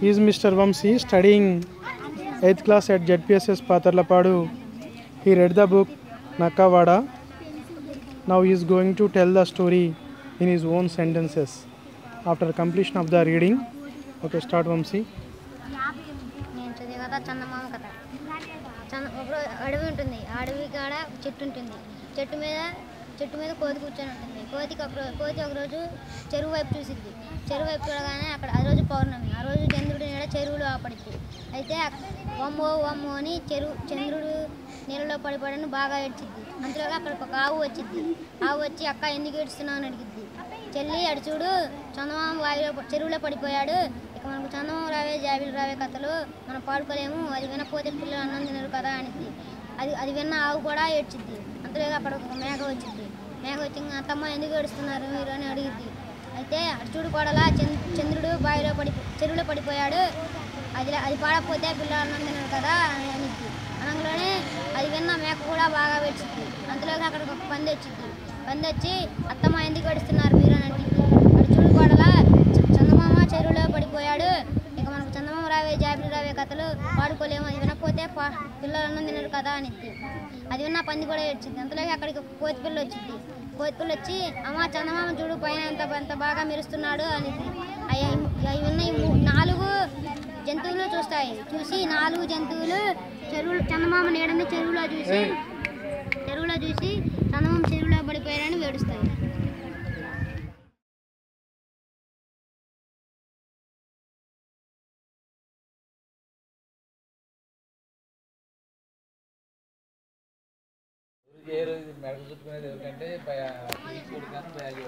Is mister Vamshi studying eighth class at ZPSS Patharlapadu he read the book నక్కవాడ now is going to tell the story in his own sentences after completion of the reading okay start Vamshi నేను చదివే కథ చందమామ కథ చంద ఒక అడవి ఉంటుంది ఆ అడవి కాడ చెట్టు ఉంటుంది చెట్టు మీద చెట్టు మీద కోతి కూర్చొని ఉంటుంది కోతికి ఒక రో- కోతి ఒకరోజు చెరువు వైపు చూసిద్ది చెరువు వైపు చూడగానే అక్కడ ఆ రోజు పౌర్ణమి ఆ రోజు చంద్రుడి నీడ చెరువులో ఆపడిద్ది అయితే అక్- వమ్మో వమ్మో అని చెరువు చంద్రుడు నీళ్ళలో పడిపోయాడని బాగా ఏడ్చిద్ది అంతలోగా అక్కడికి ఒక ఆవు వచ్చిద్ది ఆవు వచ్చి అక్క ఎందుకు ఏడుస్తున్నావు అని అడిగిద్ది చెల్లి అడు చూడు చందమామ వాయులో ప- చెరువులో పడిపోయాడు ఇక మనకు చందమామ రావే జాబిలు రావే కథలు మనం పాడుకోలేము అది వినకపోతే పిల్లలు అన్నం తినరు కదా అనిద్ది అది అది విన్న ఆవు కూడా ఏడ్చిద్ది అంతలోగా అక్కడ ఒక మేఘ వచ్చింది మేఘ వచ్చి "ఇంకా అత్తమ్మ ఎందుకు ఏడుస్తున్నారు మీరు అని అడిగిద్ది అయితే అటు చూడు కోడలా చంద్ర చంద్రుడు బావిలో పడి చెరువులో పడిపోయాడు అది అది పాడకపోతే పిల్లలు అన్నం తినరు కదా అని అనిద్ది అనగానే అది విన్న మేక కూడా బాగా వచ్చింది అంతలోగా అక్కడికి ఒక పంది వచ్చింది పంది వచ్చి అత్తమ్మ ఎందుకు ఏడుస్తున్నారు మీరు అని అంటుంది అటు చూడు కోడలా చ- చందమామ చెరువులో పడిపోయాడు ఇక మనకు చందమామ రావే జాబిలు రావే కథలు పాడుకోలేము అది వినకపోతే పా పిల్లలు అన్నం తినరు కదా అనిద్ది అది విన్న పంది కూడా వచ్చింది అంతలోకి అక్కడికి ఒక కోతి పిల్ల వచ్చింది కోతి పిల్ల వచ్చి అమ్మ చందమామ చూడు పైన ఎంత ఎంత బాగా మెరుస్తున్నాడు అనిద్ది అవి అవి విన్న ఈ మూ- నాలుగు జంతువులు చూస్తాయి చూసి నాలుగు జంతువులు చెరువు చందమామ నీడని చెరువులో చూసి చెరువులో చూసి చందమామ చెరువులో పడిపోయారని ఏడుస్తాయి ఏ రోజు మెడలు చుట్టుకునేది ఎవరికంటే టీచర్ కానీ వాల్యూ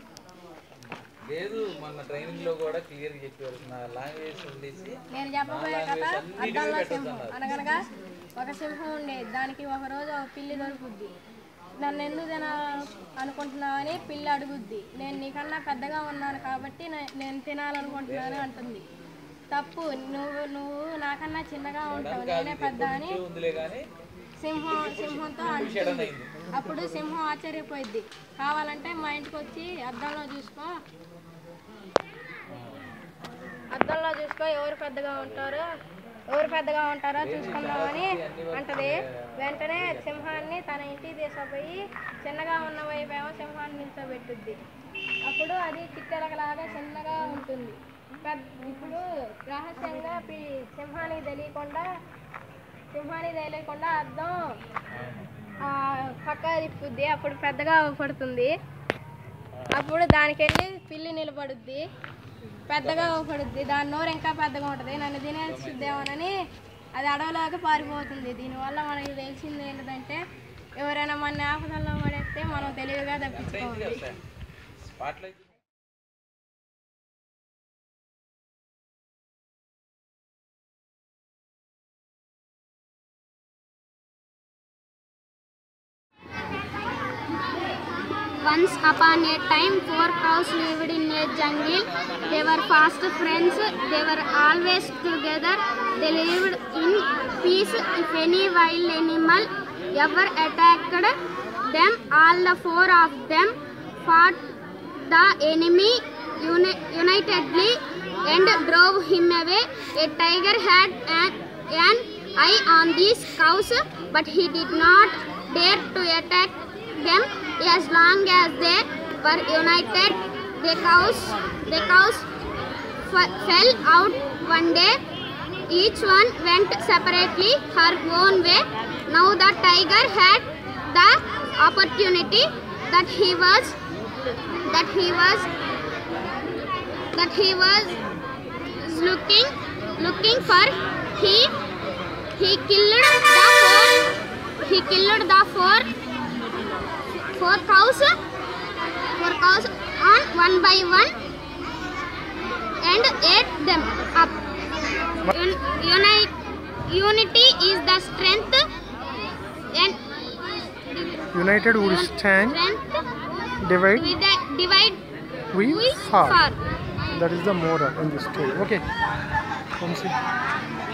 లేదు మొన్న ట్రైనింగ్ లో కూడా క్లియర్ చెప్పారు నా లాంగ్వేజ్ వదిలేసి నేను చెప్పబోయే కథ అద్దంలో సింహం అనగనగా ఒక సింహం ఉండేది దానికి ఒక రోజు ఒక పిల్లి దొరుకుద్ది నన్ను ఎందుకు తినాలి అనుకుంటున్నావని పిల్లి అడుగుద్ది నేను నీకన్నా పెద్దగా ఉన్నాను కాబట్టి నే- నేను తినాలనుకుంటున్నాను అంటుంది తప్పు నువ్వు నువ్వు నాకన్నా చిన్నగా ఉంటావు నేనే పెద్ద అని ఉందిలే కానీ సింహం సింహంతో అంటుంది అప్పుడు సింహం ఆశ్చర్యపోయింది కావాలంటే మా ఇంటికి వచ్చి అద్దంలో చూసుకో అద్దంలో చూసుకో ఎవరు పెద్దగా ఉంటారో ఎవరు పెద్దగా ఉంటారో చూసుకుందామని అంటది వెంటనే సింహాన్ని తన ఇంటికి తీసుకుపోయి చిన్నగా ఉన్న వైపేమో సింహాన్ని నిల్చోబెట్టుద్ది అప్పుడు అది చిట్టెలకలాగా చిన్నగా ఉంటుంది పెద్ద ఇప్పుడు రహస్యంగా పి- సింహానికి తెలియకుండా సింహానికి తెలియకుండా అద్దం ఆ, పక్క తిప్పుద్ది అప్పుడు పెద్దగా పడుతుంది అప్పుడు దానికి వెళ్ళి పిల్లి నిలబడుద్ది పెద్దగా పడుద్ది దాని నోరు ఇంకా పెద్దగా ఉంటుంది నన్ను తినేసిద్దేమోనని అది అడవిలోకి పారిపోతుంది దీనివల్ల మనకి తెలిసింది ఏంటంటే ఎవరైనా మన ఆపదల్లో పడేస్తే మనం తెలివిగా తప్పించుకోవాలి spotlight Once upon a time, four cows lived in a jungle. They were fast friends. They were always together. They lived in peace. If any wild animal ever attacked them, all the four of them fought the enemy uni- unitedly and drove him away. A tiger had an, an eye on these cows, but he did not dare to attack them as long as they were united. The cows, the cows f- fell out one day. Each one went separately her own way. Now the tiger had the opportunity that he was that he was that he was looking looking for he he killed the four he killed the four four cows four cows on one by one and ate them up Un- unite, unity is the strength and united would stand strength divide we di- divide we we far far that is the moral in this story okay Vamsi